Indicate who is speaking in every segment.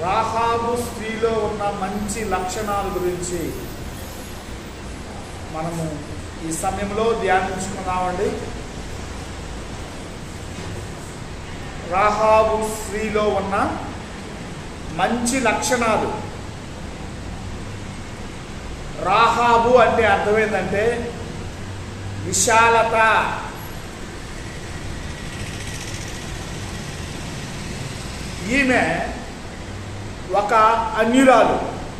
Speaker 1: రాహాబు స్త్రీలో ఉన్న మంచి లక్షణాల గురించి మనము ఈ సమయంలో ధ్యానించుకున్నామండి రాహాబు స్త్రీలో ఉన్న మంచి లక్షణాలు రాహాబు అంటే అర్థం ఏంటంటే విశాలత ఈమె ఒక అన్యురాలు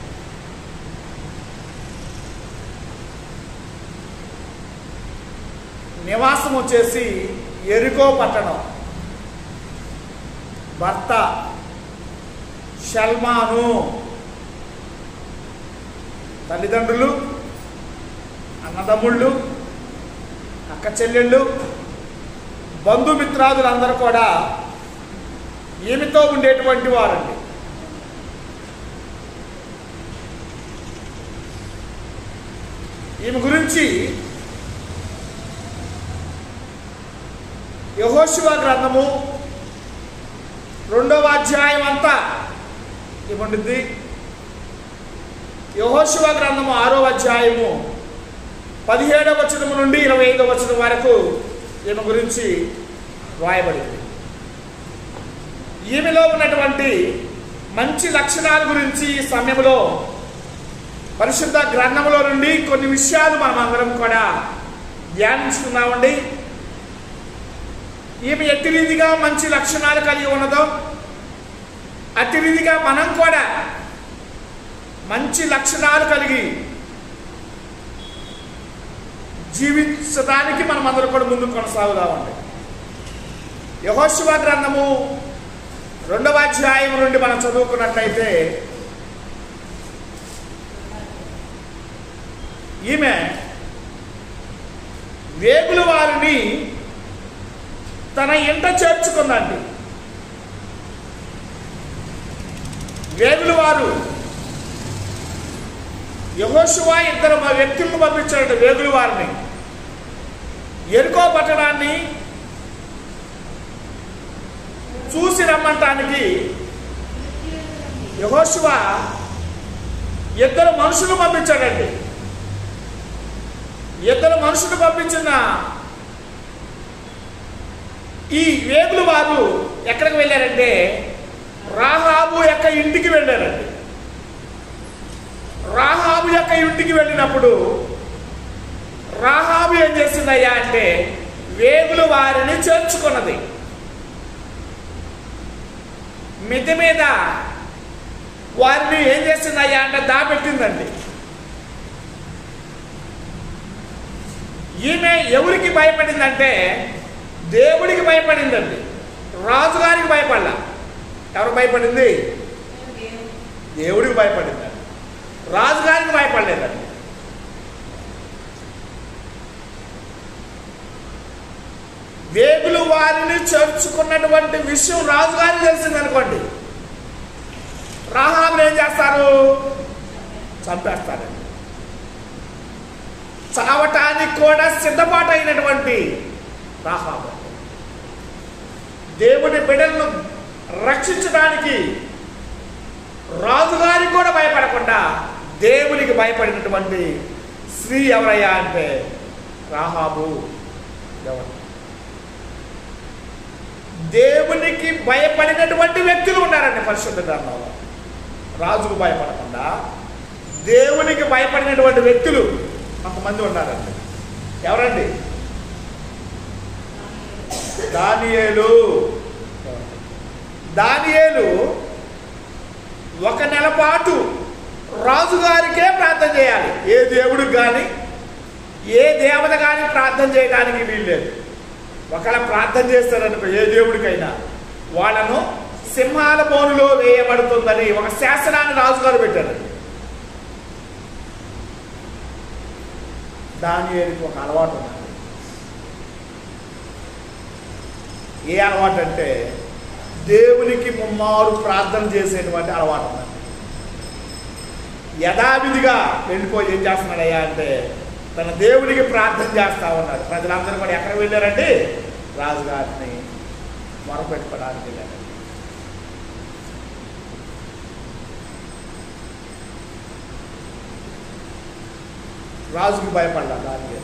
Speaker 1: నివాసం వచ్చేసి ఎరుకో పట్టణం భర్త షల్మాను తల్లిదండ్రులు అన్నదమ్ముళ్ళు అక్క చెల్లెళ్ళు బంధుమిత్రాదులందరూ కూడా ఈమెతో ఉండేటువంటి వారండి ఈమె గురించి యహోశివ గ్రంథము రెండవ అధ్యాయం అంతా ఏముంటుంది యహోశివ గ్రంథము ఆరో అధ్యాయము పదిహేడవ వచనము నుండి ఇరవై ఐదవ వచనం వరకు ఈమె గురించి రాయబడింది ఈమెలో ఉన్నటువంటి మంచి లక్షణాల గురించి ఈ సమయంలో పరిశుద్ధ గ్రంథంలో నుండి కొన్ని విషయాలు మనం అందరం కూడా ధ్యానించుకున్నామండి ఈమె ఎట్టి రీతిగా మంచి లక్షణాలు కలిగి ఉన్నదో అట్టి రీతిగా మనం కూడా మంచి లక్షణాలు కలిగి జీవించడానికి మనం అందరం కూడా ముందుకు కొనసాగుదామండి యహోశివ గ్రంథము రెండవ అధ్యాయం నుండి మనం చదువుకున్నట్లయితే ఈమె వేగుల వారిని తన ఇంట చేర్చుకుందండి వేగుల వారు యహోశువ ఇద్దరు మా వ్యక్తులను పంపించాడు వేగుల వారిని ఎరుకో పట్టణాన్ని చూసి రమ్మంటానికి యహోశువ ఇద్దరు మనుషులు పంపించాడండి ఇద్దరు మనుషులు పంపించిన ఈ వేగులు వారు ఎక్కడికి వెళ్ళారంటే రాహాబు యొక్క ఇంటికి వెళ్ళారండి రాహాబు యొక్క ఇంటికి వెళ్ళినప్పుడు రాహాబు ఏం చేసిందయ్యా అంటే వేగులు వారిని చేర్చుకున్నది మిద్దె మీద వారిని ఏం చేసిందయ్యా అంటే దాపెట్టిందండి ఈమె ఎవరికి భయపడిందంటే దేవుడికి భయపడిందండి రాజుగారికి భయపడలా ఎవరు భయపడింది దేవుడికి భయపడిందండి రాజుగారికి భయపడలేదండి వేగులు వారిని చేర్చుకున్నటువంటి విషయం రాజుగారికి తెలిసిందనుకోండి రాహాబులు ఏం చేస్తారు చంపేస్తారండి చావటానికి కూడా సిద్ధపాటు అయినటువంటి రాహాబు దేవుని బిడ్డలను రక్షించడానికి రాజుగారికి కూడా భయపడకుండా దేవునికి భయపడినటువంటి స్త్రీ ఎవరయ్యా అంటే రాహాబు ఎవరు దేవునికి భయపడినటువంటి వ్యక్తులు ఉన్నారండి పరిశుద్ధ గ్రంథంలో రాజుకు భయపడకుండా దేవునికి భయపడినటువంటి వ్యక్తులు కొంతమంది ఉన్నారండి ఎవరండి దానియేలు దానియేలు ఒక నెల పాటు రాజుగారికే ప్రార్థన చేయాలి ఏ దేవుడికి కానీ ఏ దేవత కానీ ప్రార్థన చేయడానికి వీల్లేదు ఒకవేళ ప్రార్థన చేస్తారనుకో ఏ దేవుడికైనా వాళ్ళను సింహాల బోనులో వేయబడుతుందని ఒక శాసనాన్ని రాజుగారు పెట్టారు దానియేలుకి ఒక అలవాటు ఉన్నది ఏ అలవాటు అంటే దేవునికి ముమ్మారు ప్రార్థన చేసేటువంటి అలవాటు ఉన్నది యథావిధిగా వెళ్ళిపోయి ఏం చేస్తున్నాడయ్యా అంటే తన దేవునికి ప్రార్థన చేస్తా ఉన్నాడు ప్రజలందరూ కూడా ఎక్కడ వెళ్ళారండి రాజుగారిని మొరపెట్టుకోవడానికి వెళ్ళారు రాజుకి భయపడ్డా దానికి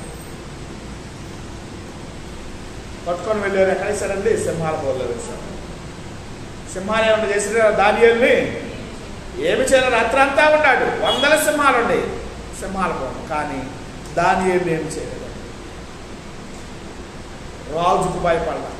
Speaker 1: పట్టుకొని వెళ్ళారు ఎక్కడ వేశారండి సింహాల బోర్లో వేశారు సింహాలు ఏమన్నా చేసిన దానియల్ని ఏమి చేయలేదు రాత్రంతా ఉన్నాడు వందల సింహాలు ఉన్నాయి సింహాల బోర్డు కానీ దానియల్ని ఏమి చేయలేదు రాజుకు భయపడ్డా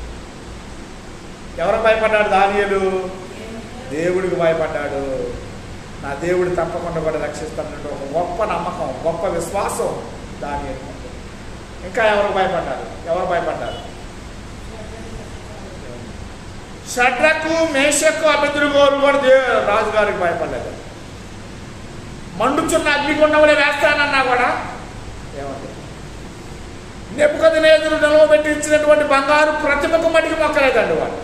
Speaker 1: ఎవరు భయపడ్డాడు దానియలు దేవుడికి భయపడ్డాడు నా దేవుడు తప్పకుండా కూడా రక్షిస్తానంటే ఒక గొప్ప నమ్మకం గొప్ప విశ్వాసం దాని ఇంకా ఎవరు భయపడ్డారు ఎవరు భయపడ్డారు షడ్రకు మేషకు అభిద్రుగోలు కూడా దే- రాజుగారికి భయపడలేదు మండుచున్న అగ్నిగుండంలో వేస్తానన్నా కూడా ఏమండి నెప్పుకది నేదులు నిలవబెట్టి ఇచ్చినటువంటి బంగారు ప్రతిమకు మట్టికి మొక్కలేదండి వాళ్ళు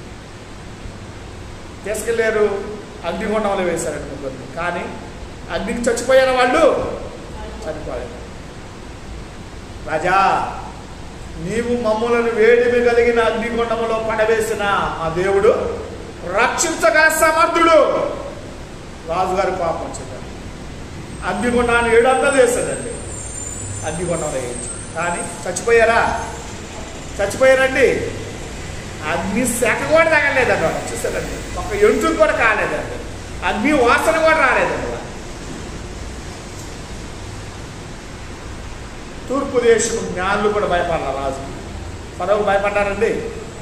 Speaker 1: తీసుకెళ్ళారు అగ్నిగుండంలో వేశారండి ముగ్గురిని కానీ అగ్నికి చచ్చిపోయిన వాళ్ళు చనిపోలేదు రాజా నీవు మమ్ములను వేడిమి కలిగిన అగ్నిగుండములో పడవేసిన మా దేవుడు రక్షించగల సమర్థుడు రాజుగారి పాపం వచ్చిందండి అగ్నిగుండాన్ని ఏడంతా చేశాడండి అగ్నిగుండంలో వేయించి కానీ చచ్చిపోయారా చచ్చిపోయారండి అగ్ని శాఖ కూడా తగలేదండి వాళ్ళు చూసారండి ఒక ఎంటుకు కూడా కాలేదండి అగ్ని వాసన కూడా రాలేదండి వాళ్ళు తూర్పు దేశం జ్ఞానులు కూడా భయపడాలి రాజు పదవు భయపడ్డారండి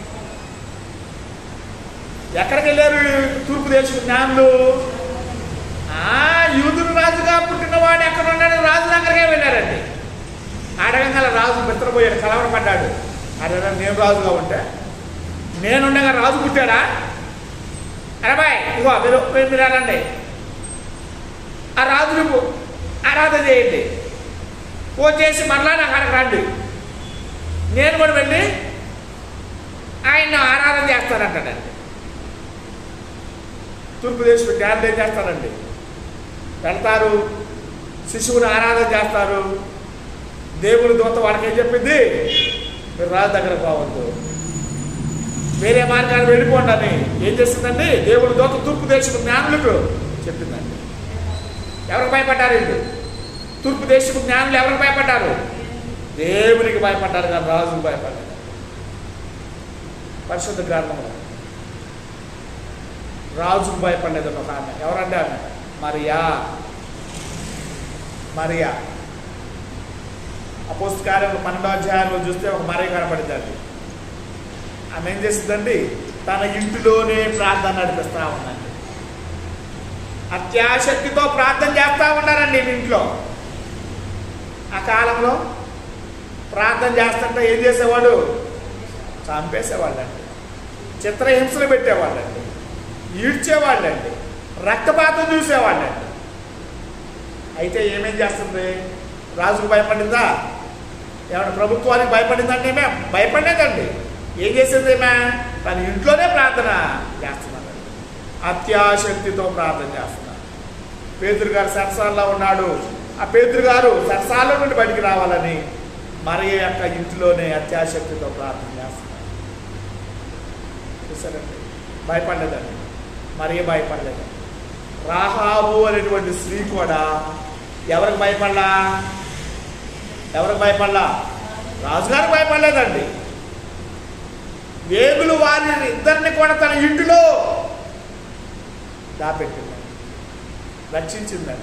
Speaker 1: ఎక్కడికి వెళ్ళారు తూర్పు దేశం జ్ఞానులు ఆ యూదుడు రాజుగా పుట్టినవాడు ఎక్కడ ఉన్నాడు రాజు దగ్గరకే వెళ్ళారండి అడగంగల రాజు మిత్రపోయాడు కలవరపడ్డాడు అరే నేను రాజుగా ఉంటే నేనుండగా రాజు పుట్టాడా అరే బాయ్ ఇగో మీరు మీరు మీరు వెళ్ళండి ఆ రాజుని పు- ఆరాధన చేయండి పూజ చేసి మరలా నాకు అక్కడికి రండి నేను కూడా వెళ్ళి ఆయన ఆరాధన చేస్తానంటాడండి తూర్పు దేశం ధ్యానం ఏం చేస్తారండి వెళ్తారు శిశువుని ఆరాధన చేస్తారు దేవుని దూత వాళ్ళకి ఏం చెప్పింది మీరు రాజు దగ్గర పోవద్దు వేరే మార్గాన్ని వెళ్ళిపోండి అని ఏం చేసిందండి దేవుని దూత తూర్పు దేశపు జ్ఞానులకు చెప్పిందండి ఎవరికి భయపడ్డారు వీళ్ళు తూర్పు దేశపు జ్ఞానులు ఎవరికి భయపడ్డారు దేవునికి భయపడ్డారు కానీ రాజుకు భయపడ్డారు పరిశుద్ధ గ్రంథంలో రాజుకు భయపడలేదు ఒక ఆమె ఎవరంటే ఆమె మరియా మరియా అపోస్తల కార్యంలో పన్నెండో అధ్యాయంలో చూస్తే ఒక మరియ కనబడిందండి ఆమె ఏం చేసిందండి తన ఇంటిలోనే ప్రార్థన నడిపిస్తా ఉందండి అత్యాశక్తితో ప్రార్థన చేస్తా ఉన్నారండి మీ ఇంట్లో ఆ కాలంలో ప్రార్థన చేస్తుంటే ఏం చేసేవాడు చంపేసేవాళ్ళండి చిత్రహింసలు పెట్టేవాళ్ళండి ఈడ్చేవాళ్ళండి రక్తపాతం చూసేవాళ్ళండి అయితే ఏమేం చేస్తుంది రాజుకు భయపడిందా ఏమైనా ప్రభుత్వానికి భయపడిందండి మేము భయపడలేదండి ఏం చేసింది ఈమె తన ఇంట్లోనే ప్రార్థన చేస్తున్నాడండి అత్యాశక్తితో ప్రార్థన చేస్తున్నాడు పేదరు గారు సరసాల్లో ఉన్నాడు ఆ పేదరు గారు సరసాల నుండి బయటికి రావాలని మరియ యొక్క ఇంటిలోనే అత్యాశక్తితో ప్రార్థన చేస్తున్నాడు చూసారండి భయపడలేదండి మరియ భయపడలేదు రాహాబు అనేటువంటి స్త్రీ కూడా ఎవరికి భయపడలా ఎవరికి భయపడలా రాజుగారికి భయపడలేదండి వేగులు వారిని ఇద్దరిని కూడా తన ఇంటిలో దాపెట్టిందండి రక్షించిందండి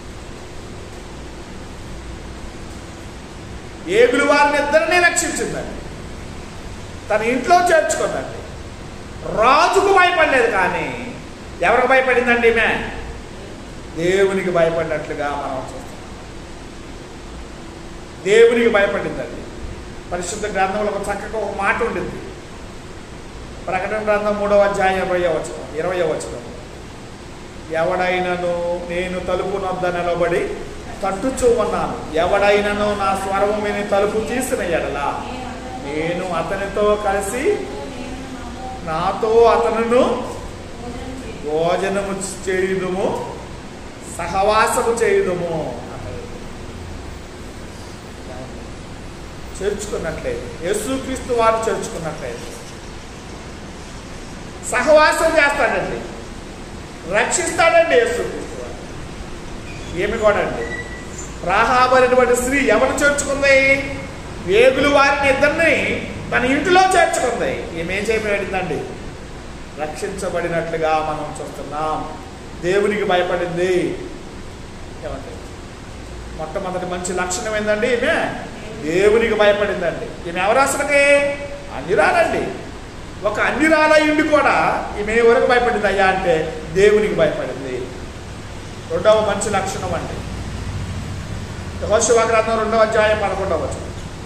Speaker 1: ఏగులు వారిని ఇద్దరిని రక్షించిందండి తన ఇంట్లో చేర్చుకుందండి రాజుకు భయపడలేదు కానీ ఎవరికి భయపడిందండి ఈమె దేవునికి భయపడినట్లుగా మనం చూస్తాం దేవునికి భయపడిందండి పరిశుద్ధ గ్రంథంలో ఒక చక్కగా ఒక మాట ఉండింది ప్రకటన గ్రంథం మూడవ అధ్యాయం ఇరవై వచనం ఇరవై వచనం ఎవడైనను నేను తలుపు నొద్ద నిలబడి తట్టుచూ ఉన్నాను ఎవడైనను నా స్వరము విని తలుపు తీసిన ఎడలా నేను అతనితో కలిసి నాతో అతనును భోజనము చేయుదుము సహవాసము చేయుదుము అన్నాడు. చేర్చుకున్నట్లయితే యేసుక్రీస్తు వారు చేర్చుకున్నట్లయితే సహవాసం చేస్తాడండి రక్షిస్తాడండి యేసుక్రీస్తు వారు ఏమి కూడా అండి రాహాబరినటువంటి స్త్రీ ఎవరు చేర్చుకుంది వేగులు వారిని ఇద్దరిని తన ఇంటిలో చేర్చుకుంది ఏమేం చేయబడిందండి రక్షించబడినట్లుగా మనం చూస్తున్నాం దేవునికి భయపడింది ఏమండి మొట్టమొదటి మంచి లక్షణం ఏందండి ఈమె దేవునికి భయపడిందండి ఈమె ఎవరు అసలుకి అన్నిరాలండి ఒక అన్నిరాల ఇండి కూడా ఈమె ఎవరికి భయపడింది అయ్యా అంటే దేవునికి భయపడింది రెండవ మంచి లక్షణం అండి యెహోషువ గ్రంథం రెండవ అధ్యాయం పదకొండవ వచనం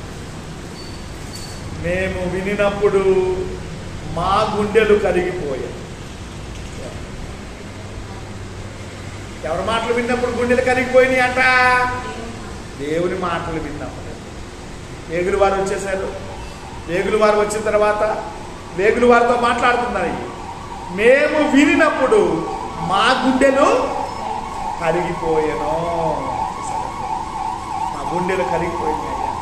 Speaker 1: మేము వినినప్పుడు మా గుండెలు కరిగిపోయాయి ఎవరి మాటలు విన్నప్పుడు గుండెలు కరిగిపోయినాయి అంట దేవుని మాటలు విన్నప్పుడు వేగులు వారు వచ్చేసారు వేగులు వారు వచ్చిన తర్వాత వేగులు వారితో మాట్లాడుతున్నారు మేము వినినప్పుడు మా గుండెలు కరిగిపోయాను మా గుండెలు కరిగిపోయినాయి అయ్యా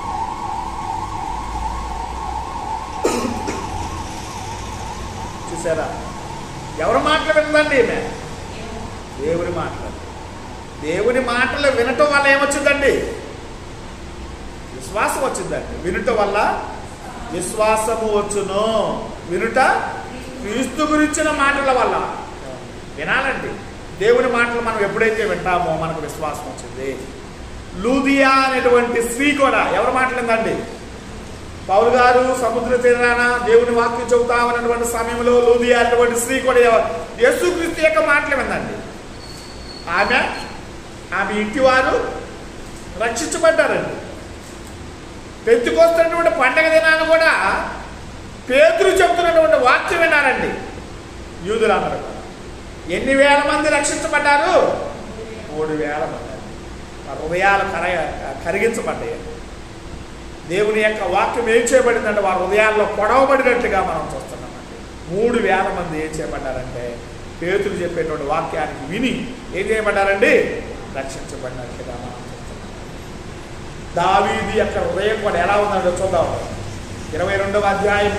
Speaker 1: చూసారా ఎవరి మాటలు విందండి ఈమె దేవుని మాటలు దేవుని మాటలు వినటం వల్ల ఏమొచ్చిందండి విశ్వాసం వచ్చిందండి వినుట వల్ల విశ్వాసము వచ్చును వినుట క్రీస్తు గురించిన మాటల వల్ల వినాలండి దేవుని మాటలు మనం ఎప్పుడైతే వింటామో మనకు విశ్వాసం వచ్చింది లూదియా అనేటువంటి స్త్రీ కూడా ఎవరు మాట్లాడిందండి పౌలు గారు సముద్ర తీరాన దేవుని వాక్యం చెబుతామన్నటువంటి సమయంలో లూదియా అటువంటి స్త్రీ కూడా ఎవ- యేసుక్రీస్తు యొక్క మాటలు విందండి ఆమె ఆమె ఇంటి వారు రక్షించబడ్డారండి పెంచుకొస్తున్నటువంటి పండగ దినాన్ని కూడా పేతురు చెబుతున్నటువంటి వాక్యం విన్నారండి యూదులందరూ కూడా ఎన్ని వేల మంది రక్షించబడ్డారు మూడు వేల మంది వారి హృదయాలు కర కరిగించబడ్డాయి దేవుని యొక్క వాక్యం ఏం చేయబడిందంటే వారి హృదయాల్లో పొడవబడినట్లుగా మనం చూస్తున్నామండి మూడు వేల మంది ఏం చేయబడ్డారంటే పేతులు చెప్పేటువంటి వాక్యానికి విని ఏం చేయబడ్డారండి రక్షించబడినట్లుగా మనం చూస్తున్నాం దావీది యొక్క హృదయం కూడా ఎలా ఉందంటే చూద్దాం ఇరవై రెండవ అధ్యాయం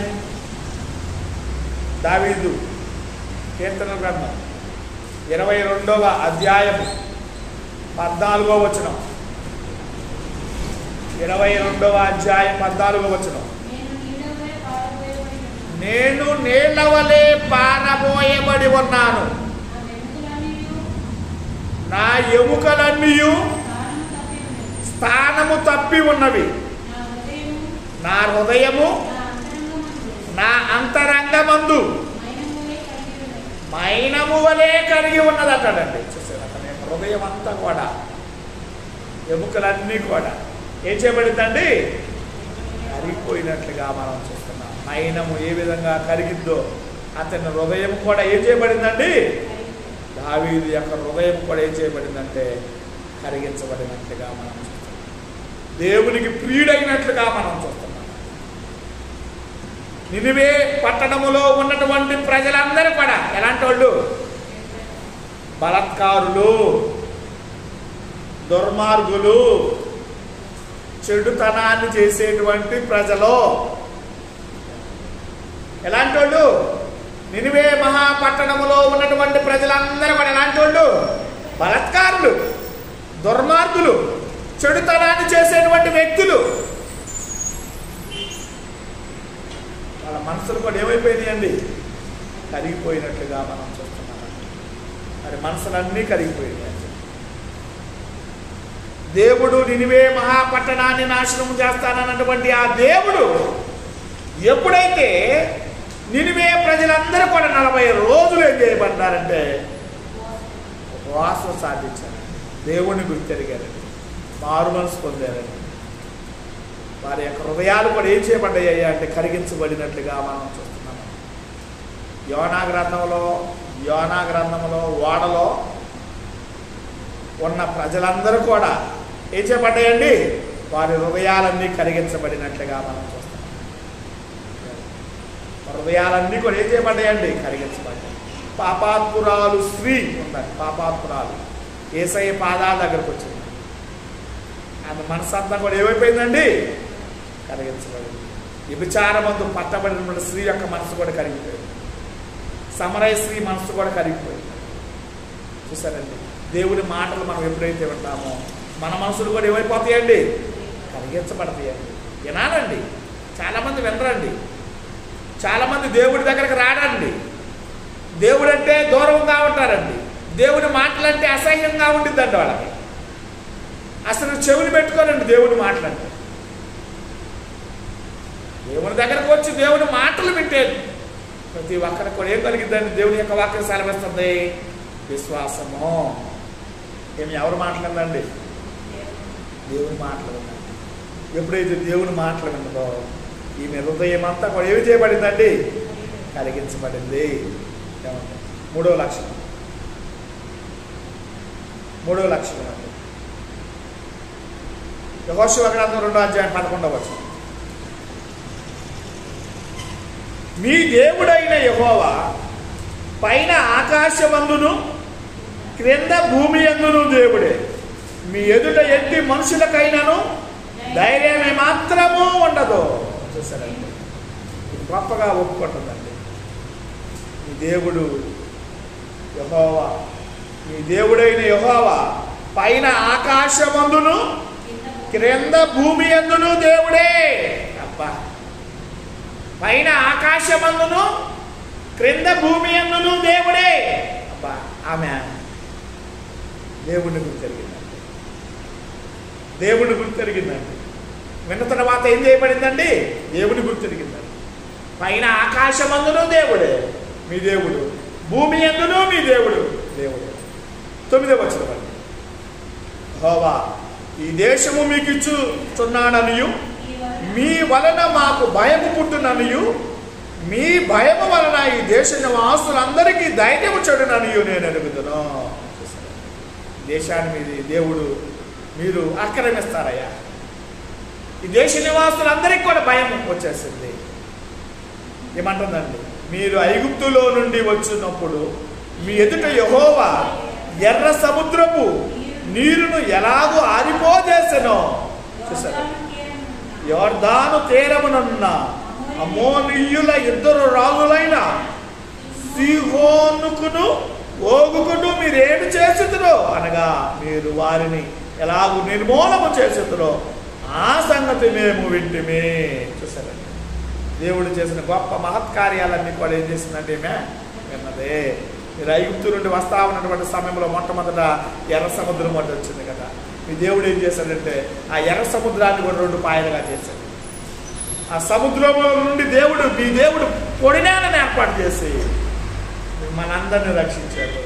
Speaker 1: దావీదు కీర్తన గ్రంథం ఇరవై రెండవ అధ్యాయం పద్నాలుగో వచనం ఇరవై రెండవ అధ్యాయం పద్నాలుగో వచనం
Speaker 2: నేను నీళ్ళ వలె పారబోయబడి
Speaker 1: నేను నేళ్ల వలె పారబోయబడి
Speaker 2: ఉన్నాను.
Speaker 1: ఉన్నాను
Speaker 2: నా వెంట్రులన్నీ
Speaker 1: నా ఎముకలన్నీ
Speaker 2: స్థానము తప్పి
Speaker 1: స్థానము తప్పి ఉన్నవి
Speaker 2: ఉన్నవి. నా హృదయము
Speaker 1: నా హృదయము
Speaker 2: నా అంతరంగమందు
Speaker 1: నా అంతరంగమందు
Speaker 2: మైనములే కలిగి ఉన్నది.
Speaker 1: మైనము వలె కలిగి ఉన్నది అంటాడండి చూసారు అతని యొక్క హృదయం అంతా కూడా ఎముకలన్నీ కూడా ఏం చేయబడిందండి కరిగిపోయినట్లుగా మనం చూస్తున్నాం మైనము ఏ విధంగా కరిగిద్దో అతని హృదయం కూడా ఏం చేయబడిందండి దావీదు యొక్క హృదయం కూడా ఏం చేయబడిందంటే కరిగించబడినట్లుగా మనం చూస్తున్నాం దేవునికి ప్రియుడైనట్లుగా మనం చూస్తున్నాం నినివే పట్టణములో ఉన్నటువంటి ప్రజలందరూ కూడా ఎలాంటి వాళ్ళు బలత్కారులు దుర్మార్గులు చెడుతనాన్ని చేసేటువంటి ప్రజలు ఎలాంటి వాళ్ళు నినివే మహాపట్టణములో ఉన్నటువంటి ప్రజలందరూ కూడా ఎలాంటి వాళ్ళు బలత్కారులు దుర్మార్గులు చెడుతనాన్ని చేసేటువంటి వ్యక్తులు వాళ్ళ మనసులు కూడా ఏమైపోయినాయండి కరిగిపోయినట్లుగా మనం చూస్తున్నాం మరి మనసులన్నీ కరిగిపోయినాయి దేవుడు నినివే మహాపట్టణాన్ని నాశనం చేస్తానన్నటువంటి ఆ దేవుడు ఎప్పుడైతే నినివే ప్రజలందరూ కూడా నలభై రోజులు ఏం చేయబడ్డారంటే ఉపవాసం సాధించారు దేవుణ్ణి గుర్తెరిగారండి మారు మనసు పొందారండి వారి యొక్క హృదయాలు కూడా ఏం చేయబడ్డాయి అంటే కరిగించబడినట్లుగా మనం చూస్తున్నాం యోనా గ్రంథంలో యోనా గ్రంథంలో ఓడలో ఉన్న ప్రజలందరూ కూడా ఏం చేయబడ్డాయండి వారి హృదయాలన్నీ కరిగించబడినట్లుగా మనం చూస్తున్నాం హృదయాలన్నీ కూడా ఏం చేయబడ్డాయండి కరిగించబడ్డాయి పాపాత్పురాలు స్త్రీ ఉందండి పాపాత్పురాలు ఏసయ్య పాదాల దగ్గరకు వచ్చింది ఆమె మనసు అంతా కూడా ఏమైపోయిందండి కరిగించబడింది వ్యభిచారమందు పట్టబడిన స్త్రీ యొక్క మనసు కూడా కరిగిపోయింది సమరయ స్త్రీ మనసు కూడా కరిగిపోయింది చూసారండి దేవుని మాటలు మనం ఎప్పుడైతే వింటామో మన మనసులు కూడా ఏమైపోతాయండి కలిగించబడతాయండి వినాలండి చాలామంది వినరండి చాలామంది దేవుడి దగ్గరకు రాడండి దేవుడు అంటే దూరంగా ఉంటారండి దేవుని మాటలంటే అసహ్యంగా ఉండిద్దండి వాళ్ళకి అసలు చెవులు పెట్టుకోరండి దేవుని మాటలంటే దేవుని దగ్గరకు వచ్చి దేవుని మాటలు వింటేది ప్రతి ఒక్కరికి కూడా ఏం కలిగిద్దండి దేవుని యొక్క వాక్యం సెలవిస్తుంది విశ్వాసము ఏమి ఎవరు మాట్లాడండి దేవుని మాటలు వినండి ఎప్పుడైతే దేవుని మాటలు విన్నదో ఈమె హృదయం అంతా కూడా ఏమి చేయబడిందండి కలిగించబడింది ఏమండి మూడో లక్షణం మూడో లక్షణం అండి యహోశివ గ్రంథం రెండో అధ్యాయం పదకొండవ వచనం మీ దేవుడైన యహోవా పైన ఆకాశమందును క్రింద భూమి ఎందును దేవుడే మీ ఎదుట ఎట్టి మనుషులకైనాను ధైర్యమే మాత్రము ఉండదు చూసారండి ఇది గొప్పగా ఒప్పుకుంటుందండి మీ దేవుడు యహోవా మీ దేవుడైన యహోవా పైన ఆకాశమందును క్రింద భూమి ఎందును దేవుడే అబ్బా పైన ఆకాశమందును క్రింద భూమి ఎందును దేవుడే అబ్బా ఆమె దేవుడిని గుర్తెరిగిందండి దేవుడిని గుర్తెరిగిందండి విన్న తర్వాత ఏం చేయబడిందండి దేవుని గుర్తెరిగిందండి పైన ఆకాశమందును దేవుడే మీ దేవుడు భూమి ఎందును మీ దేవుడు దేవుడు తొమ్మిదో వచ్చిన హోవా ఈ దేశము మీకు ఇచ్చుచున్నాననియు మీ వలన మాకు భయము పుట్టుననియు మీ భయము వలన ఈ దేశ నివాసులందరికీ ధైర్యము చెడుననియు నేను అడుగుతును దేశాన్ని మీది దేవుడు మీరు ఆక్రమిస్తారయ్యా ఈ దేశ నివాసులందరికీ కూడా భయం వచ్చేసింది ఏమంటుందండి మీరు ఐగుప్తులో నుండి వచ్చినప్పుడు మీ ఎదుట యహోవా ఎర్ర సముద్రపు నీరును ఎలాగో ఆరిపోజేసెనో చూసారా యోర్దాను తీరమునున్న అమోనీయుల ఇద్దరు రాజులైన సిహోనుకును ఓగుకును మీరేమి చేస్తున్నారు అనగా మీరు వారిని ఎలాగూ నిర్మూలము చేస్తున్నారు ఆ సంగతి మేము వింటిమే చూసారండి దేవుడు చేసిన గొప్ప మహత్కార్యాలన్నీ కూడా ఏం చేసిందంటే ఈమె విన్నదే మీరు ఐగుప్తు నుండి వస్తా ఉన్నటువంటి సమయంలో మొట్టమొదట ఎర్ర సముద్రం అడ్డు వచ్చింది కదా మీ దేవుడు ఏం చేశాడంటే ఆ ఎర్ర సముద్రాన్ని కూడా రెండు పాయలుగా చేశాడు ఆ సముద్రంలో నుండి దేవుడు మీ దేవుడు పొడినేలను ఏర్పాటు చేసి మనందరిని రక్షించాడు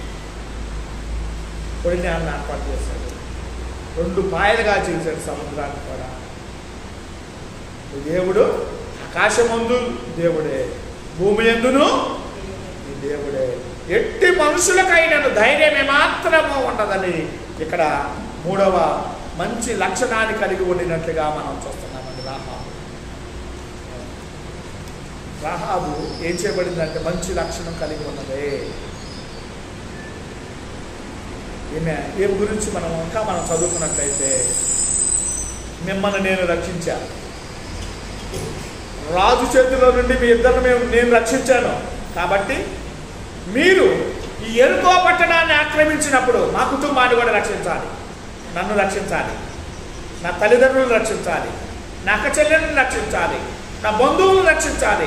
Speaker 1: పొడినేలను ఏర్పాటు చేశాడు రెండు పాయలుగా చేశాడు సముద్రాన్ని కూడా ఈ దేవుడు ఆకాశమందు దేవుడే భూమి ఎందును ఈ దేవుడే ఎట్టి మనుషులకైనను ధైర్యం ఏమాత్రము ఉండదని ఇక్కడ మూడవ మంచి లక్షణాన్ని కలిగి ఉండినట్లుగా మనం చూస్తున్నామండి రాహాబు రాహాబు ఏం చేయబడిందంటే మంచి లక్షణం కలిగి ఉన్నదే ఈమె ఈమె గురించి మనం ఇంకా మనం చదువుకున్నట్లయితే మిమ్మల్ని నేను రక్షించాను రాజు చేతిలో నుండి మీ ఇద్దరిని మేము నేను రక్షించాను కాబట్టి మీరు ఈ ఎరుకో పట్టణాన్ని ఆక్రమించినప్పుడు మా కుటుంబాన్ని కూడా రక్షించాలి నన్ను రక్షించాలి నా తల్లిదండ్రులను రక్షించాలి నా అక్క చెల్లెలను రక్షించాలి నా బంధువులను రక్షించాలి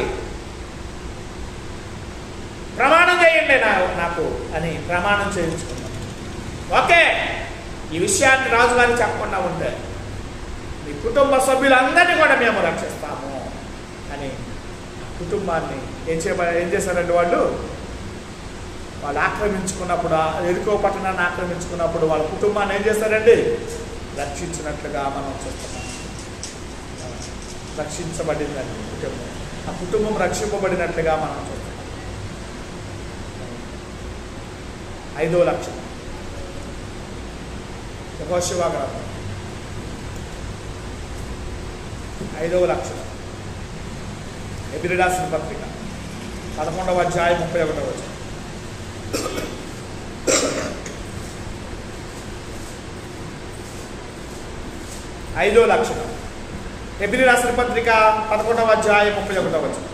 Speaker 1: ప్రమాణం చేయండి నా నాకు అని ప్రమాణం చేయించుకున్నాం ఓకే ఈ విషయాన్ని రాజుగారికి చెప్పకుండా ఉంటే మీ కుటుంబ సభ్యులందరినీ కూడా మేము రక్షిస్తాము అని కుటుంబాన్ని ఏం చేయ ఏం చేశారండి వాళ్ళు వాళ్ళు ఆక్రమించుకున్నప్పుడు ఆ ఎరుకో పట్టణాన్ని ఆక్రమించుకున్నప్పుడు వాళ్ళ కుటుంబాన్ని ఏం చేస్తారండి రక్షించినట్లుగా మనం చూస్తున్నాం రక్షించబడిందండి కుటుంబం ఆ కుటుంబం రక్షింపబడినట్లుగా మనం చూస్తున్నాం ఐదో లక్షణం యహోశివ గ్రంథం ఐదవ లక్షణం ఎబిరిడాసిన పత్రిక పదకొండవ అధ్యాయం ముప్పై ఒకటవ వచనం ఐదో లక్షణం ఎబిరి రాసిన పత్రిక పదకొండవ అధ్యాయం ముప్పై ఒకటవ వచనం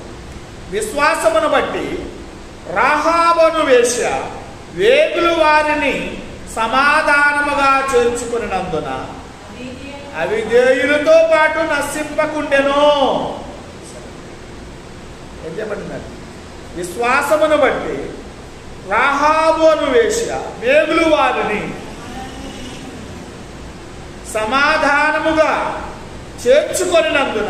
Speaker 1: విశ్వాసమును బట్టి రాహాబను వేశ్య వేగులు వారిని సమాధానముగా చేర్చుకునినందున
Speaker 2: అవిధేయులు
Speaker 1: అవిధేయులతో పాటు నశింపకుండెను ఏం చెప్పండి విశ్వాసమును బట్టి రాహాబు అను వేశ్య వేగులు వారిని సమాధానముగా చేర్చుకొనినందున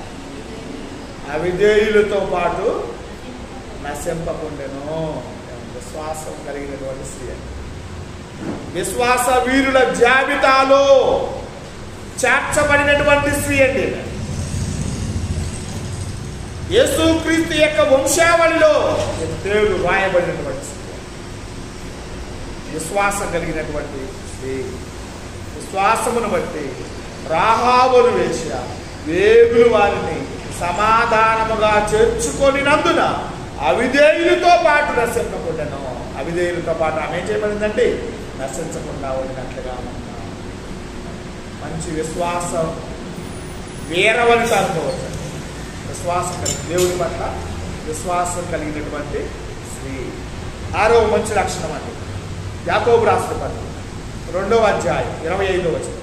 Speaker 1: అవిధేయులతో పాటు నశింపకుండెను విశ్వాసం కలిగినటువంటి స్త్రీ అని. విశ్వాస వీరుల జాబితాలో చేర్చబడినటువంటి స్త్రీ అండి ఈమె. యేసుక్రీస్తు యొక్క వంశావళిలో ఈమె పేరు రాయబడినటువంటి స్త్రీ విశ్వాసం కలిగినటువంటి స్త్రీ విశ్వాసమును బట్టి రాహాబును వేసిన వేగులు వారిని సమాధానముగా చేర్చుకొనినందున అవిధేయులతో పాటు నశింపకుండాను అవిధేయులతో పాటు ఆమె ఏం చేయబడిందంటే నశించకుండా ఉండినట్లుగా ఉన్నాం మంచి విశ్వాసం వీరవనిత అనుకోవచ్చు విశ్వాసం కలిగి దేవుడి పట్ల విశ్వాసం కలిగినటువంటి స్త్రీ ఆరో మంచి లక్షణం అండి యాకోబు రాష్ట్ర పట్ల రెండవ అధ్యాయం ఇరవై ఐదో వచ్చిన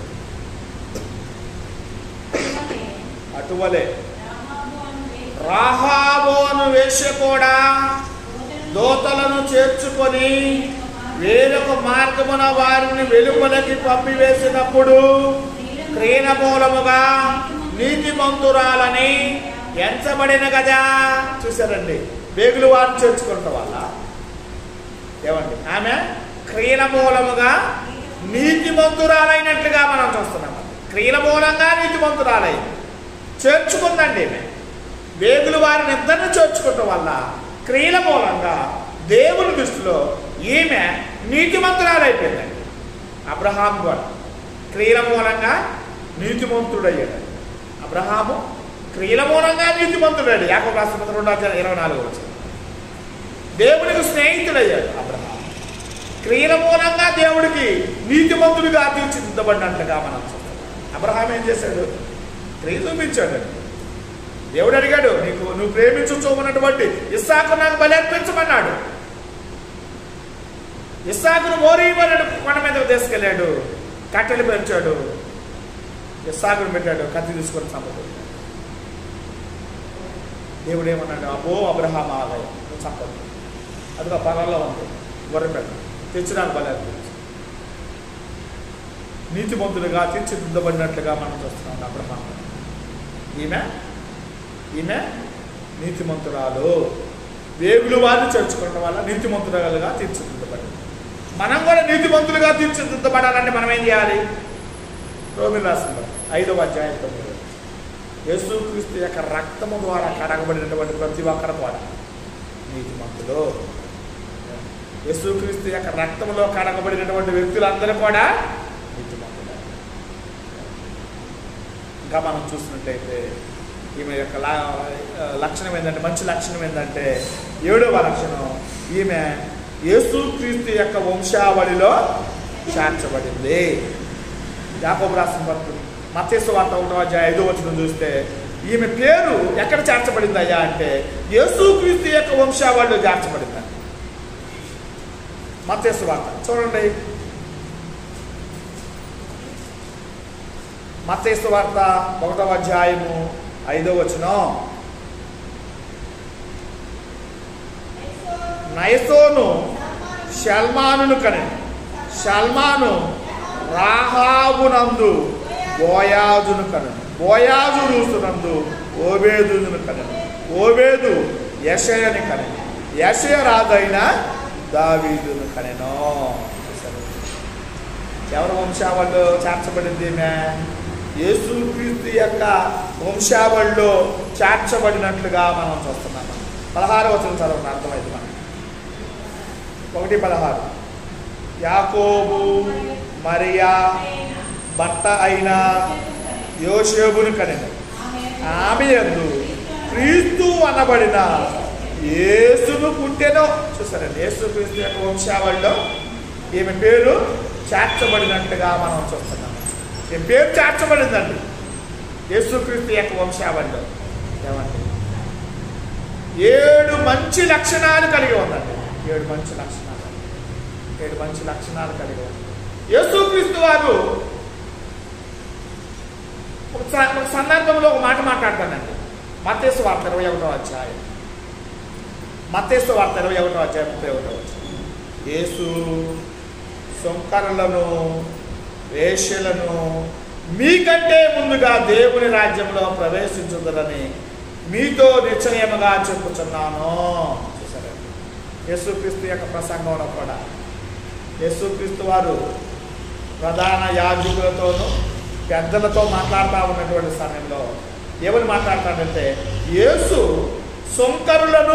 Speaker 2: అటువలే
Speaker 1: అటువలే
Speaker 2: రాహాబు అను వేశ్య
Speaker 1: రాహాబు అను వేశ్య కూడా
Speaker 2: దూతలను
Speaker 1: దోతలను చేర్చుకొని వేరొక మార్గమున వారిని వెలుపలకి పంపివేసినప్పుడు క్రీన మూలముగా నీతిమంతురాలని ఎంచబడిన కదా చూసారండి వేగులు వారిని చేర్చుకుంటాం వల్ల ఏమండి ఆమె క్రీల మూలముగా నీతిమంతురాలైనట్లుగా మనం చూస్తున్నాం క్రీల మూలంగా నీతిమంతురాలైంది చేర్చుకుందండి ఈమె వేగులు వారిని ఇద్దరిని చేర్చుకోవటం వల్ల క్రియల మూలంగా దేవుని దృష్టిలో ఈమె నీతిమంతురాలైపోయిందండి అబ్రహాం కూడా క్రియల మూలంగా నీతిమంతుడయ్యాడు అబ్రహాము క్రియల మూలంగా నీతిమంతుడాడు యాకబ రాష్ట్రపతి రెండు అధ్యాయం ఇరవై నాలుగు వచ్చింది దేవునికి స్నేహితుడయ్యాడు అబ్రహాం క్రియల మూలంగా దేవుడికి నీతిమంతుడిగా తీర్చిదిద్దబడినట్లుగా మనం చూస్తాం అబ్రహాం ఏం చేశాడు క్రియ చూపించాడు దేవుడు అడిగాడు నీకు నువ్వు ప్రేమించు చూపునటువంటి ఇస్సాకు నాకు బలి అర్పించమన్నాడు ఇస్సాకును మోరీమని కొండ మీద తీసుకెళ్ళాడు కట్టెలు పెంచాడు ఇస్సాకును పెట్టాడు కత్తి తీసుకొని చంపదు దేవుడు ఏమన్నాడు అబ్బో అబ్రహాం ఆలయం నువ్వు చంపదు అదిగో పొలంలో ఉంది గొర్రెపెట్ట తెచ్చినాను బలి అర్పించు నీతిమంతులుగా తీర్చిదిద్దబడినట్లుగా మనం చూస్తున్నాం అబ్రహాం ఈమె ఈమె నీతిమంతురాలు వేగులు వారిని చేర్చుకోవడం వల్ల నీతిమంతురాలుగా తీర్చిదిద్దబడి మనం కూడా నీతిమంతులుగా తీర్చిదిద్దబడాలంటే మనం ఏం చేయాలి రోమిల్ రాసిన ఐదవ అధ్యాయం తొమ్మిది యేసుక్రీస్తు యొక్క రక్తము ద్వారా కడగబడినటువంటి ప్రతి ఒక్కరి కూడా నీతిమంతులు యేసుక్రీస్తు యొక్క రక్తములో కడగబడినటువంటి వ్యక్తులందరూ కూడా నీతిమంతులు ఇంకా మనం చూసినట్టయితే ఈమె యొక్క లా- లక్షణం ఏంటంటే మంచి లక్షణం ఏంటంటే ఏడవ లక్షణం ఈమె యేసుక్రీస్తు యొక్క వంశావళిలో చేర్చబడింది యాకోబు రాసిన పత్రం మత్స్సు వార్త ఒకటో అధ్యాయ ఐదో వచ్చిన చూస్తే ఈమె పేరు ఎక్కడ చేర్చబడింది అయ్యా అంటే యేసుక్రీస్తు యొక్క వంశావళిలో చేర్చబడింది మత్స్సు వార్త చూడండి మత్స్సు వార్త ఒకటవ అధ్యాయము ఐదో వచనం నయసోను షల్మానును కని షల్మాను రాహాబునందు బోయాజును కనను బోయాజు రూసునందు ఓబేదును కనను ఓబేదు యషయని కనను యషయ రాజైన దావీదును కనెను చూశారు? ఎవరి వంశావళిలో చేర్చబడింది ఈమె యేసు క్రీస్తు యొక్క వంశావళిలో చేర్చబడినట్లుగా మనం చూస్తున్నాము పదహారు వచ్చిన చదవండి అర్థమైంది మనకి ఒకటి పదహారు యాకోబు మరియా భర్త అయిన యోషేబును కనెను ఆమె యందు క్రీస్తు అనబడిన యేసును పుట్టెను చూసారండి యేసు క్రీస్తు యొక్క వంశావళిలో ఈమె పేరు చేర్చబడినట్టుగా మనం చూస్తున్నాం ఈమె పేరు చేర్చబడిందండి యేసుక్రీస్తు యొక్క వంశావళిలో ఏమండి ఏడు మంచి లక్షణాలు కలిగి ఉందండి ఏడు మంచి లక్షణాలు ఏడు మంచి లక్షణాలు కలిగి ఉంది యేసుక్రీస్తు వారు ఒక స- ఒక సందర్భంలో ఒక మాట మాట్లాడతానండి మత్తేసు వార్త ఇరవై ఒకటో అధ్యాయం మత్తేసు వార్త ఇరవై ఒకటో అధ్యాయం ముప్పై ఒకటో అధ్యాయం యేసు సొంకరులను వేష్యలను మీకంటే ముందుగా దేవుని రాజ్యంలో ప్రవేశించుదరని మీతో నిశ్చయముగా చెప్పుచున్నాను చూసారండి యేసుక్రీస్తు యొక్క ప్రసంగంలో కూడా యేసుక్రీస్తు వారు ప్రధాన యాజకులతోనూ పెద్దలతో మాట్లాడుతూ ఉన్నటువంటి సమయంలో ఏమని మాట్లాడతాడంటే యేసు సొంకరులను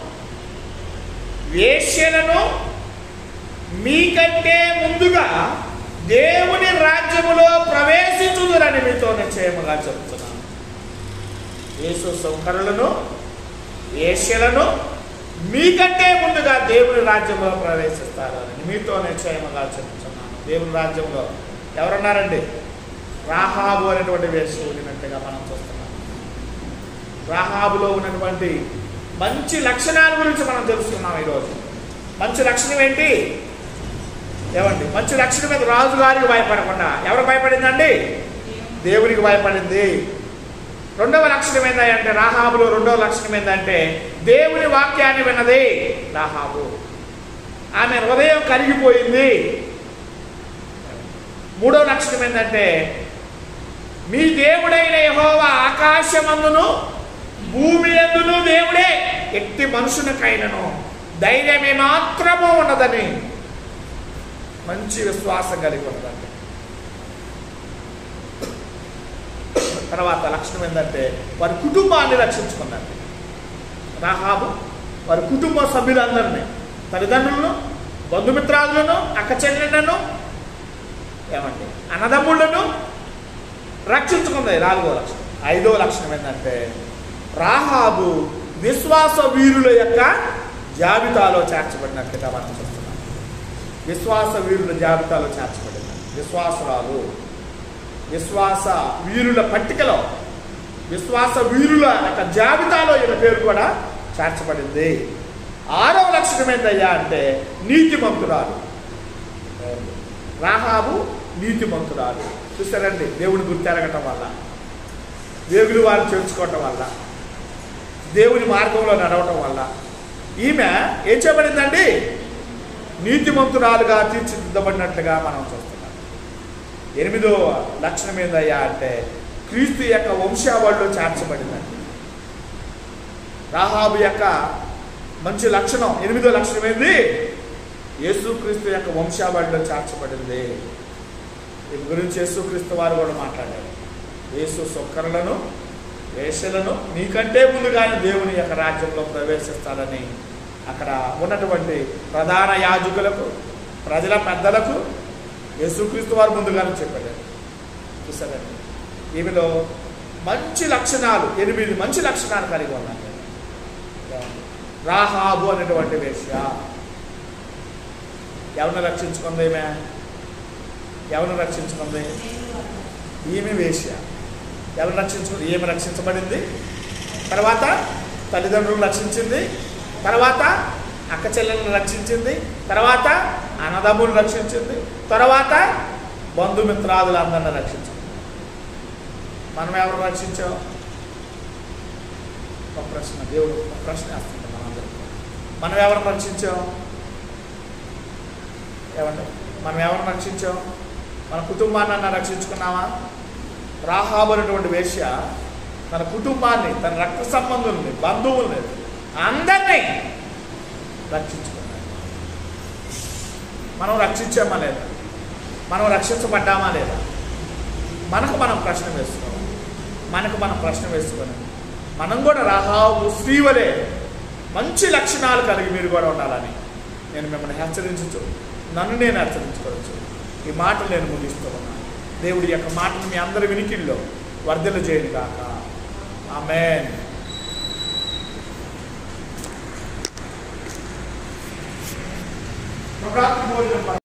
Speaker 1: వేశ్యలను మీకంటే ముందుగా దేవుని రాజ్యములో ప్రవేశించుదురని మీతో నిశ్చయముగా చెప్తున్నాను యేసు సౌకర్యులను వేశ్యలను మీకంటే ముందుగా దేవుని రాజ్యంలో ప్రవేశిస్తారు అని మీతో నిశ్చయముగా చెప్తున్నాను దేవుని రాజ్యంలో ఎవరున్నారండి రాహాబు అనేటువంటి వేశ్య ఉన్నట్టుగా మనం చూస్తున్నాం రాహాబులో ఉన్నటువంటి మంచి లక్షణాల గురించి మనం తెలుసుకున్నాం ఈరోజు మంచి లక్షణం ఏంటి ఏమండి మంచి లక్షణం మీద రాజుగారికి భయపడకుండా ఎవరు భయపడిందండి దేవునికి భయపడింది రెండవ లక్షణం ఏంటంటే రాహాబులో రెండవ లక్షణం ఏంటంటే దేవుని వాక్యాన్ని విన్నది రాహాబు ఆమె హృదయం కరిగిపోయింది మూడవ లక్షణం ఏంటంటే మీ దేవుడైన యహోవా ఆకాశమందును భూమి ఎందును దేవుడే ఎట్టి మనుషునికైనను ధైర్యమే మాత్రము ఉన్నదని మంచి విశ్వాసం కలిగి ఉన్నదండి తర్వాత లక్షణం ఏంటంటే వారి కుటుంబాన్ని రక్షించుకుందండి రాహాబు వారి కుటుంబ సభ్యులందరినీ తల్లిదండ్రులను బంధుమిత్రాదులను అక్క చెల్లెళ్ళను ఏమండి అన్నదమ్ముళ్ళను రక్షించుకుంది నాలుగో లక్షణం ఐదో లక్షణం ఏంటంటే రాహాబు విశ్వాస వీరుల యొక్క జాబితాలో చేర్చబడినట్టుగా మనం చూస్తున్నాం విశ్వాస వీరుల జాబితాలో చేర్చబడింది విశ్వాసరాలు విశ్వాస వీరుల పట్టికలో విశ్వాస వీరుల యొక్క జాబితాలో ఈయన పేరు కూడా చేర్చబడింది ఆరవ లక్షణం ఏంటయ్యా అంటే నీతిమంతురాలు రాహాబు నీతిమంతురాలు చూసారండి దేవుని గుర్తెరగటం వల్ల వేగులు వారు చేర్చుకోవటం వల్ల దేవుని మార్గంలో నడవటం వల్ల ఈమె ఏం చేయబడిందండి నీతిమంతురాలుగా తీర్చిదిద్దబడినట్లుగా మనం చూస్తున్నాం ఎనిమిదో లక్షణం ఏందయ్యా అంటే క్రీస్తు యొక్క వంశావళిలో చేర్చబడిందండి రాహాబు యొక్క మంచి లక్షణం ఎనిమిదో లక్షణం ఏంది యేసుక్రీస్తు యొక్క వంశావళిలో చేర్చబడింది దీని గురించి యేసుక్రీస్తు వారు కూడా మాట్లాడారు యేసు సొక్కరులను వేషలను నీకంటే ముందుగానే దేవుని యొక్క రాజ్యంలో ప్రవేశిస్తాడని అక్కడ ఉన్నటువంటి ప్రధాన యాజకులకు ప్రజల పెద్దలకు యేసుక్రీస్తు వారు ముందుగానే చెప్పాడు చూసారండి ఈమెలో మంచి లక్షణాలు ఎనిమిది మంచి లక్షణాలు కలిగి ఉన్నాయి రాహాబు అనేటువంటి వేశ్య ఎవరిని రక్షించుకుంది ఈమె ఎవరిని రక్షించుకుంది ఈమె వేశ్య ఎవరు రక్షించుకుంది ఈమె రక్షించబడింది తర్వాత తల్లిదండ్రులను రక్షించింది తర్వాత అక్క చెల్లెలను రక్షించింది తర్వాత అన్నదమ్ములను రక్షించింది తర్వాత బంధుమిత్రాదులందరిని రక్షించింది మనం ఎవరు రక్షించాం ఒక ప్రశ్న దేవుడు ఒక ప్రశ్న వేస్తుంది మనందరికీ మనం ఎవరిని రక్షించాం ఏమండి మనం ఎవరిని రక్షించాం మన కుటుంబాన్ని అన్న రక్షించుకున్నామా రాహాబు అనేటువంటి వేశ్య తన కుటుంబాన్ని తన రక్త సంబంధుల్ని బంధువుల్ని అందరినీ రక్షించుకున్నాడు మనం రక్షించామా లేదా మనం రక్షించబడ్డామా లేదా మనకు మనం ప్రశ్న వేసుకోవాలి మనకు మనం ప్రశ్న వేసుకొని మనం కూడా రాహాబు శ్రీవలే మంచి లక్షణాలు కలిగి మీరు కూడా ఉండాలని నేను మిమ్మల్ని హెచ్చరించచ్చు నన్ను నేను హెచ్చరించుకోవచ్చు ఈ మాటలు నేను ముగిస్తూ ఉన్నాను దేవుడి యొక్క మాటలు మీ అందరి వినికిల్లో వర్ధలు చేయను కాక ఆమెన్ భోజనం